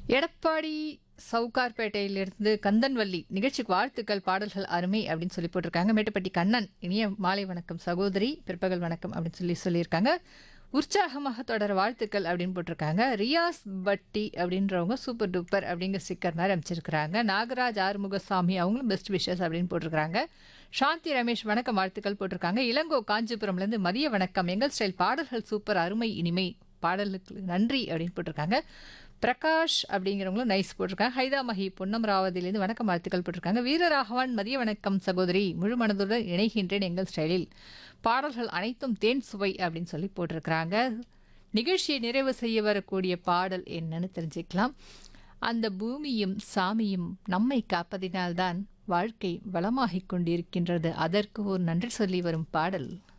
எடப்பாடி சவுகார்பேட்டையிலிருந்து கந்தன்வள்ளி நிகழ்ச்சிக்கு வாழ்த்துக்கள் பாடல்கள் அருமை அப்படின்னு சொல்லி போட்டிருக்காங்க மேட்டுப்பட்டி கண்ணன் இனிய மாலை வணக்கம் சகோதரி பிற்பகல் வணக்கம் அப்படின்னு சொல்லி சொல்லியிருக்காங்க உற்சாகமாக தொடர வாழ்த்துக்கள் அப்படின்னு போட்டிருக்காங்க ரியாஸ் பட்டி அப்படின்றவங்க சூப்பர் டூப்பர் அப்படிங்கிற ஸ்டிக்கர் மாதிரி அமைச்சிருக்கிறாங்க நாகராஜ் ஆறுமுகசாமி அவங்களும் பெஸ்ட் விஷஸ் அப்படின்னு போட்டிருக்காங்க சாந்தி ரமேஷ் வணக்கம் வாழ்த்துக்கள் போட்டிருக்காங்க இளங்கோ காஞ்சிபுரம்லேருந்து மதிய வணக்கம் எங்கள் ஸ்டைல் பாடல்கள் சூப்பர் அருமை இனிமை பாடலுக்கு நன்றி அப்படின்னு போட்டிருக்காங்க பிரகாஷ் அப்படிங்கிறவங்களும் நைஸ் போட்டிருக்காங்க ஹைதாமஹி பொன்னமராவதியிலேருந்து வணக்கம் வாழ்த்துக்கள் போட்டிருக்காங்க வீரராகவன் மதிய வணக்கம் சகோதரி முழு மனதுடன் இணைகின்றேன் எங்கள் ஸ்டைலில் பாடல்கள் அனைத்தும் தேன் சுவை அப்படின்னு சொல்லி போட்டிருக்கிறாங்க நிகழ்ச்சியை நிறைவு செய்ய வரக்கூடிய பாடல் என்னன்னு தெரிஞ்சுக்கலாம் அந்த பூமியும் சாமியும் நம்மை காப்பதினால்தான் வாழ்க்கை வளமாகிக் கொண்டிருக்கின்றது அதற்கு ஒரு நன்றி சொல்லி வரும் பாடல்